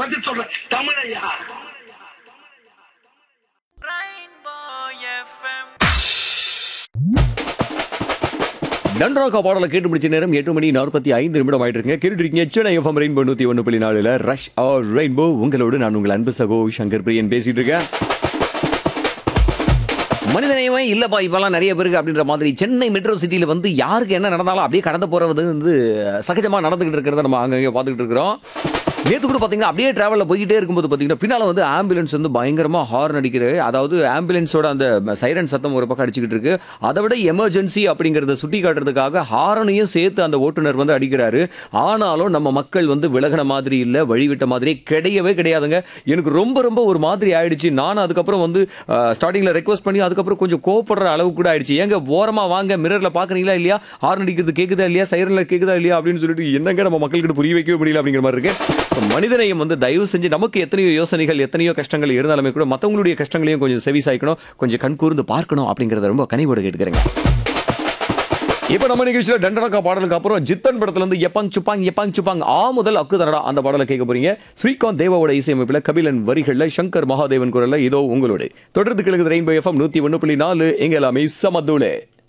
பதில் சொல்றேன் தமிழையா நன்றாக பாடலை கேட்டு முடிச்ச நேரம் எட்டு மணி நாற்பத்தி ஐந்து நிமிடம் ஆயிட்டு இருக்குங்க கேட்டுட்டு இருக்கீங்க சென்னை எஃப்எம் ரெயின்போ நூத்தி ஒன்று புள்ளி நாலுல ரஷ் ஆர் ரெயின்போ உங்களோடு நான் உங்கள் அன்பு சகோ சங்கர் பிரியன் பேசிட்டு இருக்கேன் மனிதநேயமே இல்லப்பா இப்பெல்லாம் நிறைய பேருக்கு அப்படின்ற மாதிரி சென்னை மெட்ரோ சிட்டியில வந்து யாருக்கு என்ன நடந்தாலும் அப்படியே கடந்து போறது வந்து சகஜமா நடந்துகிட்டு இருக்கிறத நம்ம அங்கங்கே பார்த்துக்கிட்டு இருக்கிறோம் நேற்று கூட பார்த்தீங்கன்னா அப்படியே டிராவலில் போய்கிட்டே இருக்கும்போது பார்த்தீங்கன்னா பின்னால் வந்து ஆம்புலன்ஸ் வந்து பயங்கரமாக ஹார்ன் அடிக்கிறது அதாவது ஆம்புலன்ஸோட அந்த சைரன் சத்தம் ஒரு பக்கம் அடிச்சுக்கிட்டு இருக்கு அதை விட எமர்ஜென்சி அப்படிங்கிறத சுட்டி காட்டுறதுக்காக ஹாரனையும் சேர்த்து அந்த ஓட்டுநர் வந்து அடிக்கிறாரு ஆனாலும் நம்ம மக்கள் வந்து விலகின மாதிரி இல்லை வழிவிட்ட மாதிரி கிடையவே கிடையாதுங்க எனக்கு ரொம்ப ரொம்ப ஒரு மாதிரி ஆயிடுச்சு நானும் அதுக்கப்புறம் வந்து ஸ்டார்டிங்கில் ரெக்வஸ்ட் பண்ணி அதுக்கப்புறம் கொஞ்சம் கோவப்படுற அளவு கூட ஆயிடுச்சு ஏங்க ஓரமா வாங்க மிரரில் பார்க்குறீங்களா இல்லையா ஹார்ன் அடிக்கிறது கேட்குதா இல்லையா சைரனில் கேட்குதா இல்லையா அப்படின்னு சொல்லிட்டு என்னங்க நம்ம மக்கள்கிட்ட புரிய வைக்கவே முடியல அப்படிங்கிற மாதிரி இருக்கு So, மனிதநேயம் வந்து தயவு செஞ்சு நமக்கு எத்தனையோ யோசனைகள் எத்தனையோ கஷ்டங்கள் இருந்தாலுமே கூட மற்றவங்களுடைய கஷ்டங்களையும் கொஞ்சம் செவி சாய்க்கணும் கொஞ்சம் கண் கூர்ந்து பார்க்கணும் அப்படிங்கிறத ரொம்ப கனிவோடு கேட்டுக்கிறேங்க இப்ப நம்ம நிகழ்ச்சியில டண்டனக்கா பாடலுக்கு அப்புறம் ஜித்தன் படத்துல இருந்து எப்பாங் சுப்பாங் எப்பாங் சுப்பாங் ஆ முதல் அக்கு தரடா அந்த பாடலை கேட்க போறீங்க ஸ்ரீகாந்த் தேவாவோட இசையமைப்புல கபிலன் வரிகள்ல சங்கர் மகாதேவன் குரல்ல இதோ உங்களோட தொடர்ந்து கிழக்கு ரெயின்போ எஃப்எம் நூத்தி ஒண்ணு புள்ளி நாலு எங்க எல்லாமே சமத்தூளே